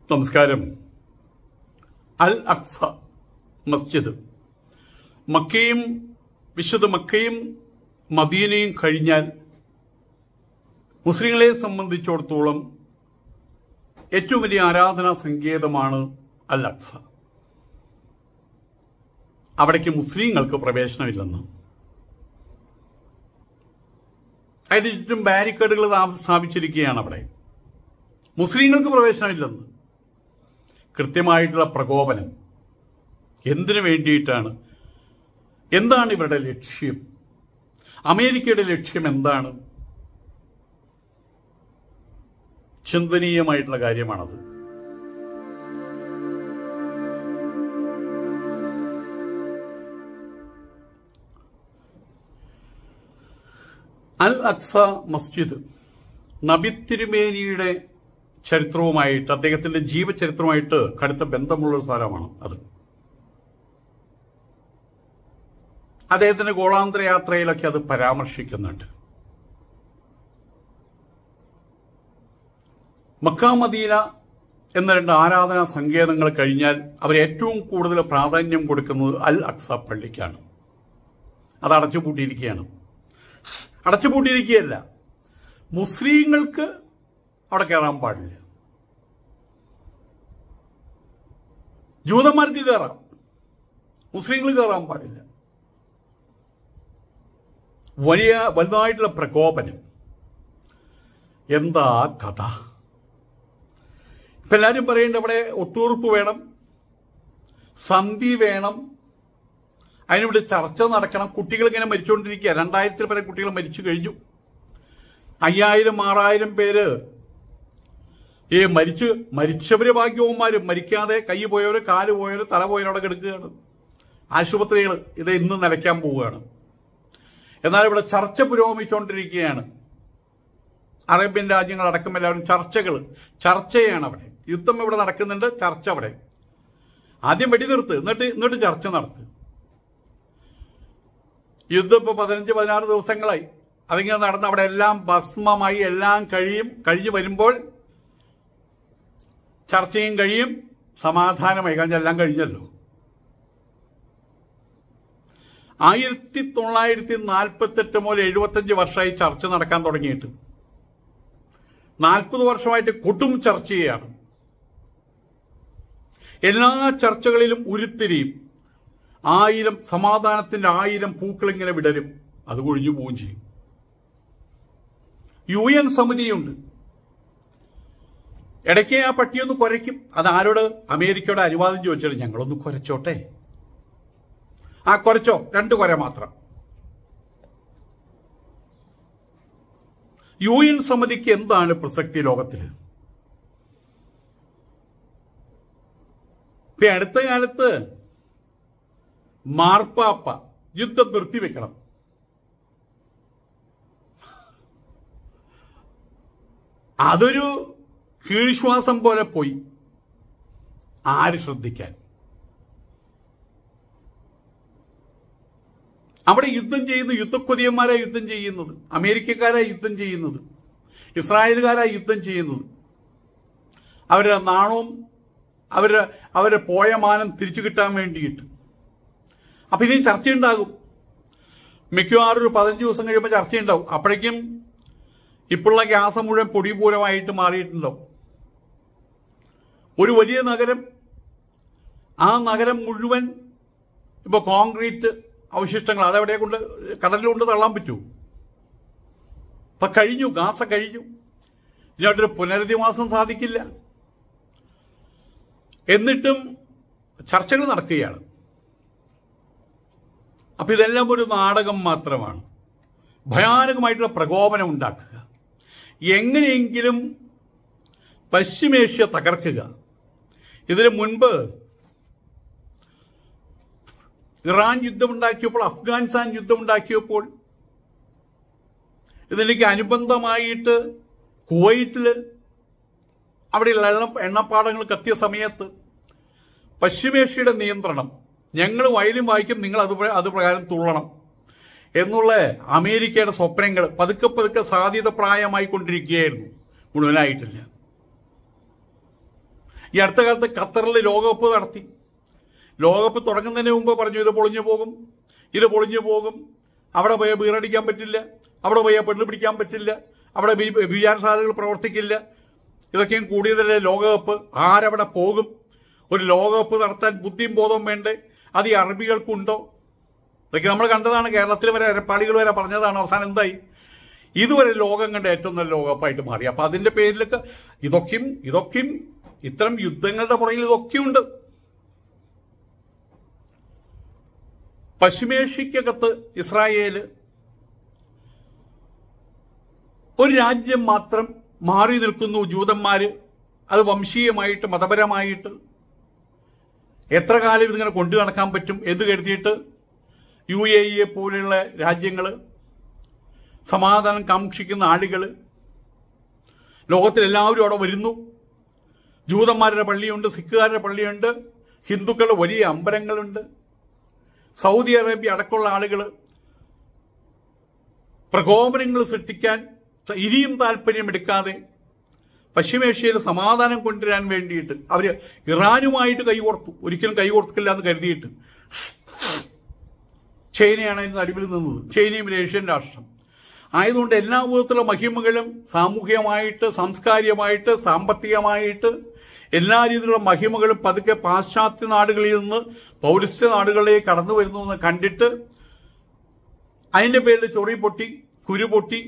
നമസ്കാരം അൽ അക്സ മസ്ജിദ് മക്കയും വിശുദ്ധ മക്കയും മദീനയും കഴിഞ്ഞാൽ മുസ്ലിങ്ങളെ സംബന്ധിച്ചിടത്തോളം ഏറ്റവും വലിയ ആരാധനാ സങ്കേതമാണ് അൽ അക്സ അവിടേക്ക് മുസ്ലിങ്ങൾക്ക് പ്രവേശനമില്ലെന്ന് അതിന് ചുറ്റും ബാരിക്കേഡുകൾ സ്ഥാപിച്ചിരിക്കുകയാണ് അവിടെ മുസ്ലിങ്ങൾക്ക് പ്രവേശനമില്ലെന്ന് കൃത്യമായിട്ടുള്ള പ്രകോപനം എന്തിനു വേണ്ടിയിട്ടാണ് എന്താണ് ഇവരുടെ ലക്ഷ്യം അമേരിക്കയുടെ ലക്ഷ്യം എന്താണ് ചിന്തനീയമായിട്ടുള്ള കാര്യമാണത് അൽ അക്സ മസ്ജിദ് നബി തിരുമേനിയുടെ ചരിത്രവുമായിട്ട് അദ്ദേഹത്തിന്റെ ജീവചരിത്രവുമായിട്ട് കടുത്ത ബന്ധമുള്ള ഒരു സ്ഥലമാണ് അത് അദ്ദേഹത്തിന്റെ ഗോളാന്തര യാത്രയിലൊക്കെ അത് പരാമർശിക്കുന്നുണ്ട് മക്ക മദീന എന്ന രണ്ട് ആരാധനാ സങ്കേതങ്ങൾ കഴിഞ്ഞാൽ അവർ ഏറ്റവും കൂടുതൽ പ്രാധാന്യം കൊടുക്കുന്നത് അൽ അക്സ പള്ളിക്കാണ് അത് അടച്ചുപൂട്ടിയിരിക്കുകയാണ് അടച്ചുപൂട്ടിയിരിക്കുകയല്ല മുസ്ലിങ്ങൾക്ക് അവിടെ കയറാൻ പാടില്ല ജൂതന്മാർക്ക് കയറാം മുസ്ലിങ്ങൾ കയറാൻ പാടില്ല വലിയ വലുതായിട്ടുള്ള പ്രകോപനം എന്താ കഥ ഇപ്പൊ എല്ലാവരും പറയേണ്ട അവിടെ ഒത്തുതീർപ്പ് വേണം സന്ധി വേണം അതിനിവിടെ ചർച്ച നടക്കണം കുട്ടികൾ ഇങ്ങനെ മരിച്ചുകൊണ്ടിരിക്കുക രണ്ടായിരത്തിൽ പല കുട്ടികൾ മരിച്ചു കഴിഞ്ഞു അയ്യായിരം ആറായിരം പേര് ഈ മരിച്ച് മരിച്ചവര് ഭാഗ്യവന്മാരും മരിക്കാതെ കൈ പോയവര് കാല് പോയവര് തല പോയവരവിടെ കിടക്കുകയാണ് ആശുപത്രികൾ ഇത് ഇന്ന് നിലയ്ക്കാൻ പോവുകയാണ് എന്നാൽ ഇവിടെ ചർച്ച പുരോഗമിച്ചുകൊണ്ടിരിക്കുകയാണ് അറേബ്യൻ രാജ്യങ്ങൾ അടക്കം എല്ലാവരും ചർച്ചകൾ ചർച്ചയാണ് അവിടെ യുദ്ധം ഇവിടെ നടക്കുന്നുണ്ട് ചർച്ച അവിടെ ആദ്യം വെടിനിർത്ത് എന്നിട്ട് എന്നിട്ട് ചർച്ച നടത്ത് യുദ്ധം ഇപ്പോൾ പതിനഞ്ച് പതിനാറ് ദിവസങ്ങളായി അതിങ്ങനെ നടന്ന് അവിടെ എല്ലാം ഭസ്മമായി എല്ലാം കഴിയും കഴിഞ്ഞു വരുമ്പോൾ ചർച്ചയും കഴിയും സമാധാനമായി കാരണം എല്ലാം കഴിഞ്ഞല്ലോ ആയിരത്തി തൊള്ളായിരത്തി നാൽപ്പത്തെട്ട് മുതൽ എഴുപത്തഞ്ച് വർഷമായി ചർച്ച നടക്കാൻ തുടങ്ങിയിട്ട് നാൽപ്പത് വർഷമായിട്ട് കൊട്ടും ചർച്ചയാണ് എല്ലാ ചർച്ചകളിലും ഉരുത്തിരിയും ആയിരം സമാധാനത്തിന്റെ ആയിരം പൂക്കൾ ഇങ്ങനെ വിടരും അത് കൊഴിഞ്ഞു പോവുകയും ചെയ്യും യു എൻ സമിതിയുണ്ട് ഇടയ്ക്ക് ആ പട്ടിയൊന്ന് കുരയ്ക്കും അത് ആരോട് അമേരിക്കയുടെ അനുവാദം ചോദിച്ചാലും ഞങ്ങളൊന്ന് കുരച്ചോട്ടെ ആ കുരച്ചോ രണ്ട് കുര മാത്രം യു എൻ സമിതിക്ക് എന്താണ് പ്രസക്തി ലോകത്തിൽ ഇപ്പൊ അടുത്ത കാലത്ത് മാർപ്പാപ്പ യുദ്ധം നിർത്തിവെക്കണം അതൊരു കീഴ്ശ്വാസം പോലെ പോയി ആര് ശ്രദ്ധിക്കാൻ അവിടെ യുദ്ധം ചെയ്യുന്ന യുദ്ധക്കൊതിയന്മാരാ യുദ്ധം ചെയ്യുന്നത് അമേരിക്കക്കാരാ യുദ്ധം ചെയ്യുന്നത് ഇസ്രായേലുകാരാ യുദ്ധം ചെയ്യുന്നത് അവരുടെ നാണവും അവരുടെ അവരുടെ പോയ മാനം തിരിച്ചു കിട്ടാൻ വേണ്ടിയിട്ട് അപ്പൊ ഇനി ചർച്ചയുണ്ടാകും മിക്കവാറും ഒരു പതിനഞ്ച് ദിവസം കഴിയുമ്പോൾ ചർച്ചയുണ്ടാവും അപ്പോഴേക്കും ഇപ്പോഴുള്ള ഗ്യാസ് മുഴുവൻ പൊടിപൂരമായിട്ട് മാറിയിട്ടുണ്ടാവും ഒരു വലിയ നഗരം ആ നഗരം മുഴുവൻ ഇപ്പോൾ കോൺക്രീറ്റ് അവശിഷ്ടങ്ങൾ അതെവിടെ കൊണ്ട് കടലിൽ കൊണ്ട് തള്ളാൻ പറ്റൂ ഇപ്പൊ കഴിഞ്ഞു ഗാസ കഴിഞ്ഞു ഇതിനോട്ടൊരു പുനരധിവാസം സാധിക്കില്ല എന്നിട്ടും ചർച്ചകൾ നടക്കുകയാണ് അപ്പൊ ഇതെല്ലാം ഒരു നാടകം മാത്രമാണ് ഭയാനകമായിട്ടുള്ള പ്രകോപനം ഉണ്ടാക്കുക എങ്ങനെയെങ്കിലും പശ്ചിമേഷ്യ തകർക്കുക ഇതിനു മുൻപ് ഇറാൻ യുദ്ധമുണ്ടാക്കിയപ്പോൾ അഫ്ഗാനിസ്ഥാൻ യുദ്ധമുണ്ടാക്കിയപ്പോൾ ഇതിലേക്ക് അനുബന്ധമായിട്ട് കുവൈറ്റിൽ അവിടെയുള്ള എണ്ണ എണ്ണപ്പാടങ്ങൾ കത്തിയ സമയത്ത് പശ്ചിമേഷ്യയുടെ നിയന്ത്രണം ഞങ്ങൾ വയലും വായിക്കും നിങ്ങൾ അത് അത് പ്രകാരം തുള്ളണം എന്നുള്ള അമേരിക്കയുടെ സ്വപ്നങ്ങൾ പതുക്കെ പതുക്കെ സാധ്യത പ്രായമായി കൊണ്ടിരിക്കുകയായിരുന്നു മുഴുവനായിട്ടില്ല ഈ അടുത്ത കാലത്ത് ഖത്തറിൽ ലോകകപ്പ് നടത്തി ലോകകപ്പ് തുടങ്ങുന്നതിന് മുമ്പ് പറഞ്ഞു ഇത് പൊളിഞ്ഞു പോകും ഇത് പൊളിഞ്ഞു പോകും അവിടെ പോയ ബീറടിക്കാൻ പറ്റില്ല അവിടെ പോയ പെണ്ണ് പിടിക്കാൻ പറ്റില്ല അവിടെ ബി- വിചാര സാധ്യതകൾ പ്രവർത്തിക്കില്ല ഇതൊക്കെയും കൂടിയതല്ലേ ലോകകപ്പ് ആരവിടെ പോകും ഒരു ലോകകപ്പ് നടത്താൻ ബുദ്ധിയും ബോധവും വേണ്ടേ അത് ഈ അറബികൾക്കുണ്ടോ ഇതൊക്കെ നമ്മൾ കണ്ടതാണ് കേരളത്തിൽ വരെ അരപ്പാളികൾ വരെ പറഞ്ഞതാണ് അവസാനം എന്തായി ഇതുവരെ ലോകം കണ്ട ഏറ്റവും നല്ല ലോകകപ്പായിട്ട് മാറി അപ്പൊ അതിന്റെ പേരിലൊക്കെ ഇതൊക്കെയും ഇതൊക്കെയും ഇത്തരം യുദ്ധങ്ങളുടെ പുറകിൽ ഇതൊക്കെയുണ്ട് പശ്ചിമേഷ്യക്കകത്ത് ഇസ്രായേല് ഒരു രാജ്യം മാത്രം മാറി നിൽക്കുന്നു ജൂതന്മാര് അത് വംശീയമായിട്ട് മതപരമായിട്ട് എത്ര കാലം ഇതിങ്ങനെ കൊണ്ടു നടക്കാൻ പറ്റും എന്ന് കരുതിയിട്ട് യു എ ഇയെ പോലെയുള്ള രാജ്യങ്ങൾ സമാധാനം കാക്ഷിക്കുന്ന ആളുകൾ ലോകത്തിലെല്ലാവരും അവിടെ വരുന്നു ജൂതന്മാരുടെ പള്ളിയുണ്ട് സിഖുകാരുടെ പള്ളിയുണ്ട് ഹിന്ദുക്കളുടെ വലിയ അമ്പലങ്ങളുണ്ട് സൗദി അറേബ്യ അടക്കമുള്ള ആളുകൾ പ്രകോപനങ്ങൾ സൃഷ്ടിക്കാൻ ഇനിയും താല്പര്യമെടുക്കാതെ പശ്ചിമേഷ്യയിൽ സമാധാനം കൊണ്ടുവരാൻ വേണ്ടിയിട്ട് അവര് ഇറാനുമായിട്ട് കൈകോർത്തു ഒരിക്കലും കൈകോർത്തില്ല എന്ന് കരുതിയിട്ട് ചൈനയാണ് അതിന് നടുവിൽ നിന്നത് ചൈനയും ഒരു ഏഷ്യൻ രാഷ്ട്രം ആയതുകൊണ്ട് എല്ലാ വിധത്തിലുള്ള മഹിമകളും സാമൂഹികമായിട്ട് സാംസ്കാരികമായിട്ട് സാമ്പത്തികമായിട്ട് എല്ലാ രീതിയിലുള്ള മഹിമകളും പതുക്കെ പാശ്ചാത്യ നാടുകളിൽ നിന്ന് പൗരസ്ത്യ നാടുകളിലേക്ക് കടന്നു വരുന്നു എന്ന് കണ്ടിട്ട് അതിന്റെ പേരിൽ ചൊറി പൊട്ടി കുരു പൊട്ടി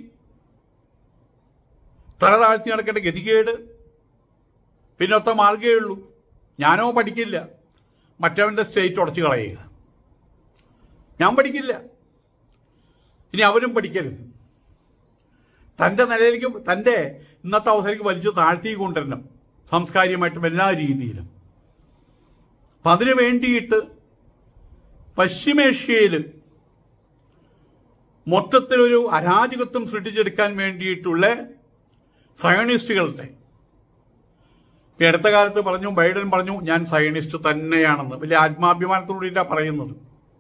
തല താഴ്ത്തി നടക്കേണ്ട ഗതികേട് പിന്നൊത്ത മാർഗേ ഉള്ളൂ ഞാനോ പഠിക്കില്ല മറ്റവന്റെ സ്റ്റേറ്റ് ഉടച്ചു കളയുക ഞാൻ പഠിക്കില്ല ഇനി അവരും പഠിക്കരുത് തന്റെ നിലയിലേക്ക് തന്റെ ഇന്നത്തെ അവസരക്ക് വലിച്ചു താഴ്ത്തി കൊണ്ടുവരണം സാംസ്കാരികമായിട്ടും എല്ലാ രീതിയിലും അപ്പൊ അതിനു വേണ്ടിയിട്ട് പശ്ചിമേഷ്യയിൽ മൊത്തത്തിലൊരു അരാജകത്വം സൃഷ്ടിച്ചെടുക്കാൻ വേണ്ടിയിട്ടുള്ള സയണിസ്റ്റുകളുടെ ഈ അടുത്ത കാലത്ത് പറഞ്ഞു ബൈഡൻ പറഞ്ഞു ഞാൻ സയണിസ്റ്റ് തന്നെയാണെന്ന് വലിയ ആത്മാഭിമാനത്തോടുകൂടിയിട്ടാണ് പറയുന്നത്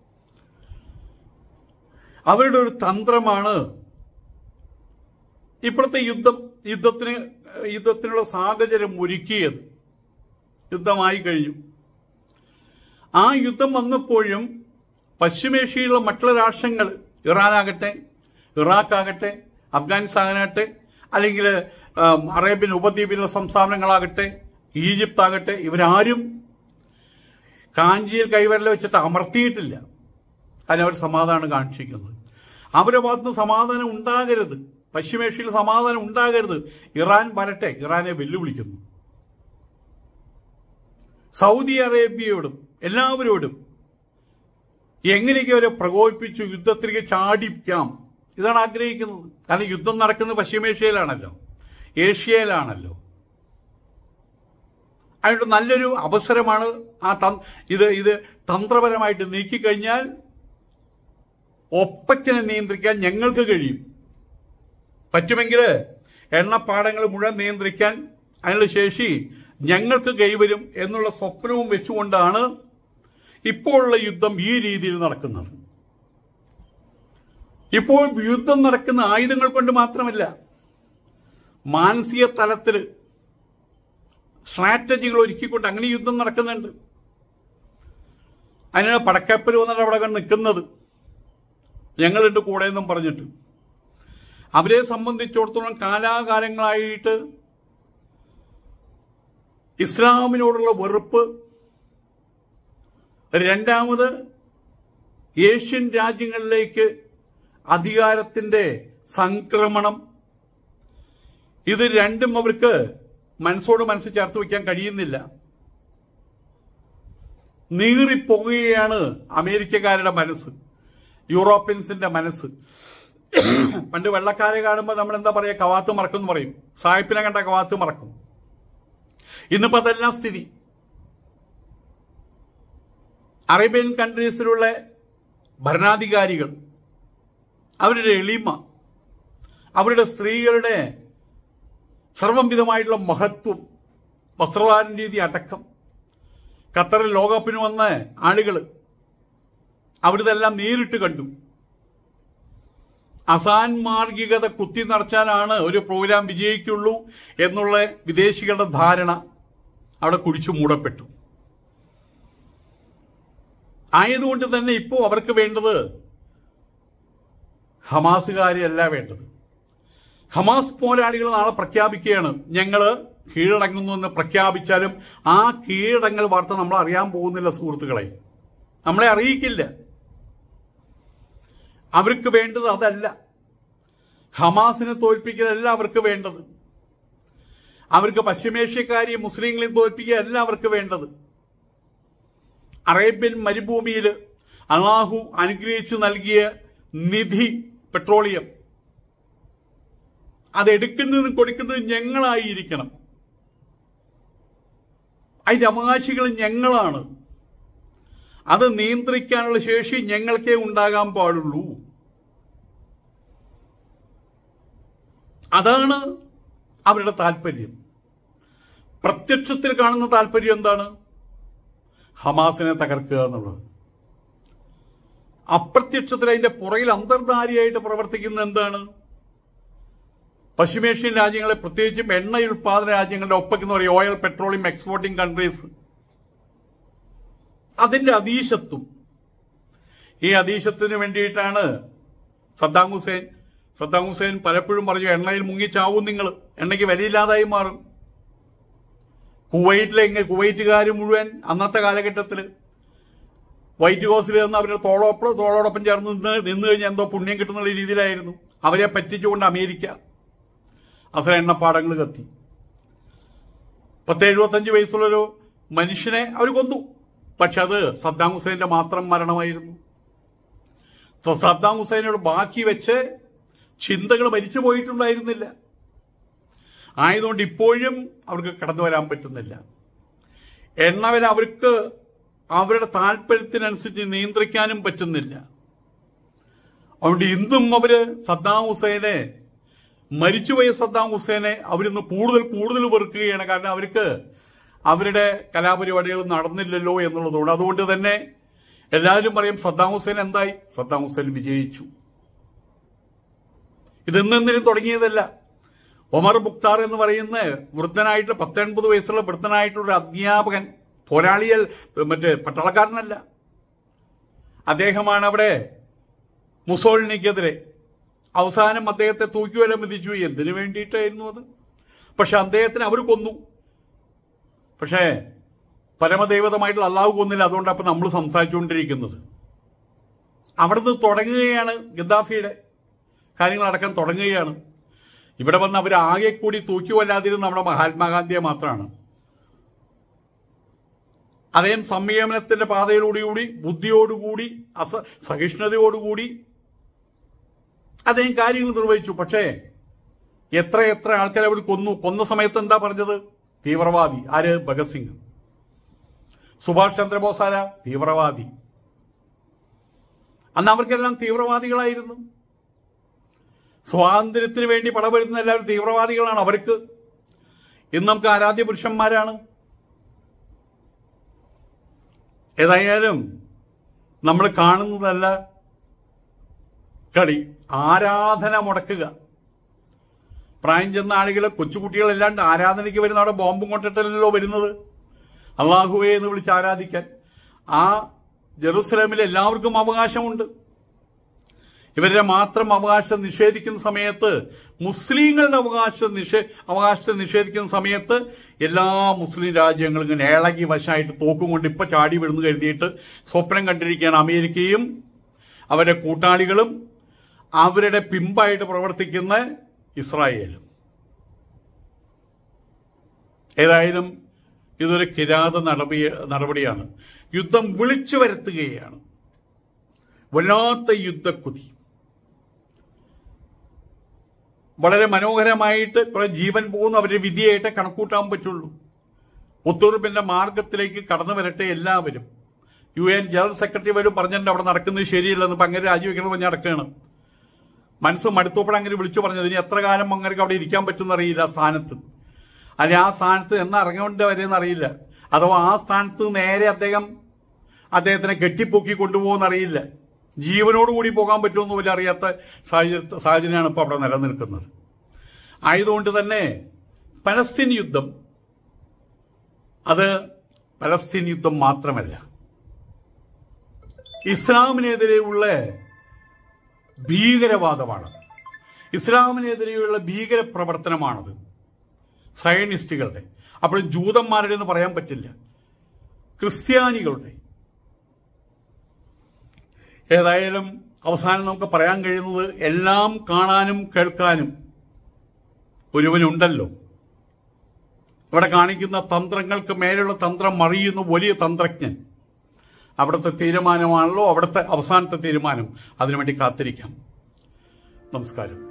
അവരുടെ ഒരു തന്ത്രമാണ് ഇപ്പോഴത്തെ യുദ്ധം യുദ്ധത്തിന് യുദ്ധത്തിനുള്ള സാഹചര്യം ഒരുക്കിയത് യുദ്ധമായി കഴിഞ്ഞു ആ യുദ്ധം വന്നപ്പോഴും പശ്ചിമേഷ്യയിലുള്ള മറ്റുള്ള രാഷ്ട്രങ്ങൾ ഇറാനാകട്ടെ ഇറാഖാകട്ടെ അഫ്ഗാനിസ്ഥാനാകട്ടെ അല്ലെങ്കിൽ ആം, അറേബ്യൻ ഉപദ്വീപിലുള്ള സംസ്ഥാനങ്ങളാകട്ടെ ഈജിപ്ത് ആകട്ടെ ഇവരാരും കാഞ്ചിയിൽ കൈവരല വെച്ചിട്ട് അമർത്തിയിട്ടില്ല അതിന് അവർ സമാധാനം കാണിച്ചിരിക്കുന്നത് അവരുടെ ഭാഗത്തുനിന്ന് സമാധാനം ഉണ്ടാകരുത് പശ്ചിമേഷ്യയിൽ സമാധാനം ഉണ്ടാകരുത് ഇറാൻ വരട്ടെ ഇറാനെ വെല്ലുവിളിക്കുന്നു സൗദി അറേബ്യയോടും എല്ലാവരോടും എങ്ങനെയൊക്കെ അവരെ പ്രകോപിപ്പിച്ചു യുദ്ധത്തിലേക്ക് ചാടിക്കാം ഇതാണ് ആഗ്രഹിക്കുന്നത് കാരണം യുദ്ധം നടക്കുന്നത് പശ്ചിമേഷ്യയിലാണല്ലോ ഏഷ്യയിലാണല്ലോ അതുകൊണ്ട് നല്ലൊരു അവസരമാണ് ആ തൻ- ഇത് ഇത് തന്ത്രപരമായിട്ട് നീക്കിക്കഴിഞ്ഞാൽ ഒപ്പറ്റിനെ നിയന്ത്രിക്കാൻ ഞങ്ങൾക്ക് കഴിയും പറ്റുമെങ്കിൽ എണ്ണപ്പാടങ്ങൾ മുഴുവൻ നിയന്ത്രിക്കാൻ അതിനുള്ള ശേഷി ഞങ്ങൾക്ക് കൈവരും എന്നുള്ള സ്വപ്നവും വെച്ചുകൊണ്ടാണ് ഇപ്പോഴുള്ള യുദ്ധം ഈ രീതിയിൽ നടക്കുന്നത് ഇപ്പോൾ യുദ്ധം നടക്കുന്ന ആയുധങ്ങൾ കൊണ്ട് മാത്രമല്ല മാനസിക തലത്തിൽ സ്ട്രാറ്റജികൾ ഒരുക്കിക്കൊണ്ട് അങ്ങനെ യുദ്ധം നടക്കുന്നുണ്ട് അതിനാണ് പടക്കപ്പൽ വന്നിട്ട് അവിടെ കണ്ട് നിൽക്കുന്നത് ഞങ്ങളുണ്ട് കൂടെ എന്നും പറഞ്ഞിട്ട് അവരെ സംബന്ധിച്ചിടത്തോളം കാലാകാലങ്ങളായിട്ട് ഇസ്ലാമിനോടുള്ള വെറുപ്പ് രണ്ടാമത് ഏഷ്യൻ രാജ്യങ്ങളിലേക്ക് അധികാരത്തിന്റെ സംക്രമണം ഇത് രണ്ടും അവർക്ക് മനസ്സോട് മനസ്സ് ചേർത്ത് വയ്ക്കാൻ കഴിയുന്നില്ല നീറിപ്പോകുകയാണ് അമേരിക്കക്കാരുടെ മനസ്സ് യൂറോപ്യൻസിന്റെ മനസ്സ് പണ്ട് വെള്ളക്കാരെ കാണുമ്പോൾ നമ്മൾ എന്താ പറയാ കവാത്ത് മറക്കും എന്ന് പറയും സായിപ്പിനെ കണ്ട കവാത്ത് മറക്കും ഇന്നിപ്പോ അതെല്ലാം സ്ഥിതി അറേബ്യൻ കൺട്രീസിലുള്ള ഭരണാധികാരികൾ അവരുടെ എളിമ അവരുടെ സ്ത്രീകളുടെ സർവംവിധമായിട്ടുള്ള മഹത്വം വസ്ത്രധാരണ രീതി അടക്കം ഖത്തറിൽ ലോകകപ്പിന് വന്ന ആളുകൾ അവരിതെല്ലാം നേരിട്ട് കണ്ടു അസാൻമാർഗികത കുത്തി നിറച്ചാലാണ് ഒരു പ്രോഗ്രാം വിജയിക്കുള്ളൂ എന്നുള്ള വിദേശികളുടെ ധാരണ അവിടെ കുഴിച്ചു മൂടപ്പെട്ടു ആയതുകൊണ്ട് തന്നെ ഇപ്പോൾ അവർക്ക് വേണ്ടത് ഹമാസുകാരെയല്ല വേണ്ടത് ഹമാസ് പോരാളികൾ നാളെ പ്രഖ്യാപിക്കുകയാണ് ഞങ്ങൾ കീഴടങ്ങുന്നു എന്ന് പ്രഖ്യാപിച്ചാലും ആ കീഴടങ്ങൽ വാർത്ത നമ്മൾ അറിയാൻ പോകുന്നില്ല സുഹൃത്തുക്കളെ നമ്മളെ അറിയിക്കില്ല അവർക്ക് വേണ്ടത് അതല്ല ഹമാസിനെ തോൽപ്പിക്കലല്ല അവർക്ക് വേണ്ടത് അവർക്ക് പശ്ചിമേഷ്യക്കാരെയും മുസ്ലിങ്ങളെയും തോൽപ്പിക്കുകയല്ല അവർക്ക് വേണ്ടത് അറേബ്യൻ മരുഭൂമിയിൽ അള്ളാഹു അനുഗ്രഹിച്ചു നൽകിയ നിധി പെട്രോളിയം അതെടുക്കുന്നതും കൊടുക്കുന്നതും ഞങ്ങളായിരിക്കണം അതിന്റെ അവകാശികൾ ഞങ്ങളാണ് അത് നിയന്ത്രിക്കാനുള്ള ശേഷി ഞങ്ങൾക്കേ ഉണ്ടാകാൻ പാടുള്ളൂ അതാണ് അവരുടെ താല്പര്യം പ്രത്യക്ഷത്തിൽ കാണുന്ന താല്പര്യം എന്താണ് ഹമാസിനെ തകർക്കുക എന്നുള്ളത് അപ്രത്യക്ഷത്തിൽ അതിന്റെ പുറകിൽ അന്തർധാരിയായിട്ട് പ്രവർത്തിക്കുന്ന എന്താണ് പശ്ചിമേഷ്യൻ രാജ്യങ്ങളെ പ്രത്യേകിച്ചും എണ്ണ ഉൽപാദന രാജ്യങ്ങളുടെ ഒപ്പയ്ക്കെന്ന് പറയും ഓയിൽ പെട്രോളിയം എക്സ്പോർട്ടിംഗ് കൺട്രീസ് അതിന്റെ അതീശത്വം ഈ അതീശത്തിന് വേണ്ടിയിട്ടാണ് സദ്ദാം ഹുസൈൻ സദ്ദാം ഹുസൈൻ പലപ്പോഴും പറഞ്ഞു എണ്ണയിൽ മുങ്ങിച്ചാവും നിങ്ങൾ എണ്ണയ്ക്ക് വിലയില്ലാതായി മാറും കുവൈറ്റിലെ എങ്ങനെ കുവൈറ്റുകാർ മുഴുവൻ അന്നത്തെ കാലഘട്ടത്തിൽ വൈറ്റ് ഹൗസിൽ നിന്ന് അവരുടെ തോളോപ്പം തോളോടൊപ്പം ചേർന്ന് നിന്ന് നിന്ന് കഴിഞ്ഞാൽ എന്തോ പുണ്യം കിട്ടുന്ന രീതിയിലായിരുന്നു അവരെ പറ്റിച്ചുകൊണ്ട് അമേരിക്ക അവസരം എണ്ണപ്പാടങ്ങൾ കത്തി പത്ത് എഴുപത്തഞ്ച് വയസ്സുള്ളൊരു മനുഷ്യനെ അവർ കൊന്നു പക്ഷെ അത് സദ്ദാം ഹുസൈന്റെ മാത്രം മരണമായിരുന്നു സോ സദ്ദാം ഹുസൈനോട് ബാക്കി വെച്ച് ചിന്തകൾ മരിച്ചു പോയിട്ടുണ്ടായിരുന്നില്ല ആയതുകൊണ്ട് ഇപ്പോഴും അവർക്ക് കടന്നു വരാൻ പറ്റുന്നില്ല എണ്ണവില അവർക്ക് അവരുടെ താല്പര്യത്തിനനുസരിച്ച് നിയന്ത്രിക്കാനും പറ്റുന്നില്ല അതുകൊണ്ട് ഇന്നും അവര് സദ്ദാം ഹുസൈനെ മരിച്ചുപോയ സദ്ദാം ഹുസൈനെ അവരിന്ന് കൂടുതൽ കൂടുതൽ വെറുക്കുകയാണ് കാരണം അവർക്ക് അവരുടെ കലാപരിപാടികൾ നടന്നില്ലല്ലോ എന്നുള്ളതുകൊണ്ട് അതുകൊണ്ട് തന്നെ എല്ലാവരും പറയും സദ്ദാം ഹുസൈൻ എന്തായി സദ്ദാം ഹുസൈൻ വിജയിച്ചു ഇതെന്നെന്തിനും തുടങ്ങിയതല്ല ഒമർ മുക്താർ എന്ന് പറയുന്ന വൃദ്ധനായിട്ട് പത്തൊൻപത് വയസ്സുള്ള വൃദ്ധനായിട്ടുള്ള അധ്യാപകൻ പോരാളിയൽ മറ്റേ പട്ടാളക്കാരനല്ല അദ്ദേഹമാണ് അവിടെ മുസോളിനിക്കെതിരെ അവസാനം അദ്ദേഹത്തെ തൂക്കിവല വിധിച്ചു എന്തിനു വേണ്ടിയിട്ടായിരുന്നു അത് പക്ഷെ അദ്ദേഹത്തിന് അവർ കൊന്നു പക്ഷേ പരമദൈവതമായിട്ടുള്ള അള്ളാഹു കൊന്നില്ല അതുകൊണ്ടാണ് ഇപ്പൊ നമ്മൾ സംസാരിച്ചുകൊണ്ടിരിക്കുന്നത് അവിടുന്ന് തുടങ്ങുകയാണ് ഗദ്ദാഫിയുടെ കാര്യങ്ങളടക്കം തുടങ്ങുകയാണ് ഇവിടെ വന്ന് അവർ ആകെ കൂടി തൂക്കി കൊല്ലാതിരുന്ന നമ്മുടെ മഹാത്മാഗാന്ധിയെ മാത്രമാണ് അദ്ദേഹം സംയമനത്തിന്റെ പാതയിലൂടെകൂടി ബുദ്ധിയോടുകൂടി അസ സഹിഷ്ണുതയോടുകൂടി അദ്ദേഹം കാര്യങ്ങൾ നിർവഹിച്ചു പക്ഷേ എത്ര എത്ര ആൾക്കാരെ അവർ കൊന്നു കൊന്ന സമയത്ത് എന്താ പറഞ്ഞത് തീവ്രവാദി ആര് ഭഗത് സിംഗ് സുഭാഷ് ചന്ദ്രബോസ് ആരാ തീവ്രവാദി അന്ന് അവർക്കെല്ലാം തീവ്രവാദികളായിരുന്നു സ്വാതന്ത്ര്യത്തിന് വേണ്ടി പടപെടുന്ന എല്ലാവരും തീവ്രവാദികളാണ് അവർക്ക് ഇന്ന് നമുക്ക് ആരാധ്യ പുരുഷന്മാരാണ് ഏതായാലും നമ്മൾ കാണുന്നതല്ല കളി ആരാധന മുടക്കുക പ്രായം ചെന്ന ആളുകൾ കൊച്ചുകുട്ടികളല്ലാണ്ട് ആരാധനയ്ക്ക് വരുന്ന അവിടെ ബോംബും കൊണ്ടിട്ടല്ലോ വരുന്നത് അള്ളാഹുവെ എന്ന് വിളിച്ച് ആരാധിക്കാൻ ആ ജെറുസലേമിൽ എല്ലാവർക്കും അവകാശമുണ്ട് ഇവരുടെ മാത്രം അവകാശം നിഷേധിക്കുന്ന സമയത്ത് മുസ്ലിങ്ങളുടെ അവകാശം നിഷേ അവകാശത്തെ നിഷേധിക്കുന്ന സമയത്ത് എല്ലാ മുസ്ലിം രാജ്യങ്ങളും ഇങ്ങനെ ഇളകി വശമായിട്ട് തോക്കും കൊണ്ട് ഇപ്പൊ ചാടി വിടുന്നു കരുതിയിട്ട് സ്വപ്നം കണ്ടിരിക്കുകയാണ് അമേരിക്കയും അവരുടെ കൂട്ടാളികളും അവരുടെ പിമ്പായിട്ട് പ്രവർത്തിക്കുന്ന ഇസ്രായേലും ഏതായാലും ഇതൊരു കിരാത നടപടി നടപടിയാണ് യുദ്ധം വിളിച്ചു വരുത്തുകയാണ് വല്ലാത്ത യുദ്ധക്കുതി വളരെ മനോഹരമായിട്ട് കുറെ ജീവൻ പോകുന്ന അവരുടെ വിധിയായിട്ട് കണക്കൂട്ടാൻ പറ്റുള്ളൂ ഒത്തുറപ്പിന്റെ മാർഗത്തിലേക്ക് കടന്നു വരട്ടെ എല്ലാവരും യു എൻ ജനറൽ സെക്രട്ടറി വരും പറഞ്ഞിട്ടുണ്ട് അവിടെ നടക്കുന്നത് ശരിയല്ലെന്ന് ഇപ്പൊ അങ്ങനെ രാജിവെക്കണം പറഞ്ഞ് നടക്കുകയാണ് മനസ്സ് മടുത്തോപ്പോൾ അങ്ങനെ വിളിച്ചു പറഞ്ഞത് ഇനി എത്ര കാലം അങ്ങനെ അവിടെ ഇരിക്കാൻ പറ്റുമെന്ന് അറിയില്ല ആ സ്ഥാനത്ത് അല്ലെ ആ സ്ഥാനത്ത് എന്ന് ഇറങ്ങേണ്ട വരെയെന്ന് അറിയില്ല അഥവാ ആ സ്ഥാനത്ത് നേരെ അദ്ദേഹം അദ്ദേഹത്തിനെ കെട്ടിപ്പൊക്കി കൊണ്ടുപോകുമെന്ന് അറിയില്ല ജീവനോടുകൂടി പോകാൻ പറ്റുമെന്ന് പോലും അറിയാത്ത സാഹചര്യ സാഹചര്യമാണ് ഇപ്പോൾ അവിടെ നിലനിൽക്കുന്നത് ആയതുകൊണ്ട് തന്നെ പലസ്തീൻ യുദ്ധം അത് പലസ്തീൻ യുദ്ധം മാത്രമല്ല ഇസ്ലാമിനെതിരെയുള്ള ഭീകരവാദമാണ് ഇസ്ലാമിനെതിരെയുള്ള ഭീകര പ്രവർത്തനമാണത് സയനിസ്റ്റുകളുടെ അപ്പോൾ ജൂതന്മാരുടെ എന്ന് പറയാൻ പറ്റില്ല ക്രിസ്ത്യാനികളുടെ ഏതായാലും അവസാനം നമുക്ക് പറയാൻ കഴിയുന്നത് എല്ലാം കാണാനും കേൾക്കാനും ഒരുവനുണ്ടല്ലോ ഇവിടെ കാണിക്കുന്ന തന്ത്രങ്ങൾക്ക് മേലുള്ള തന്ത്രം മറിയുന്ന വലിയ തന്ത്രജ്ഞൻ അവിടുത്തെ തീരുമാനമാണല്ലോ അവിടുത്തെ അവസാനത്തെ തീരുമാനം അതിനുവേണ്ടി കാത്തിരിക്കാം നമസ്കാരം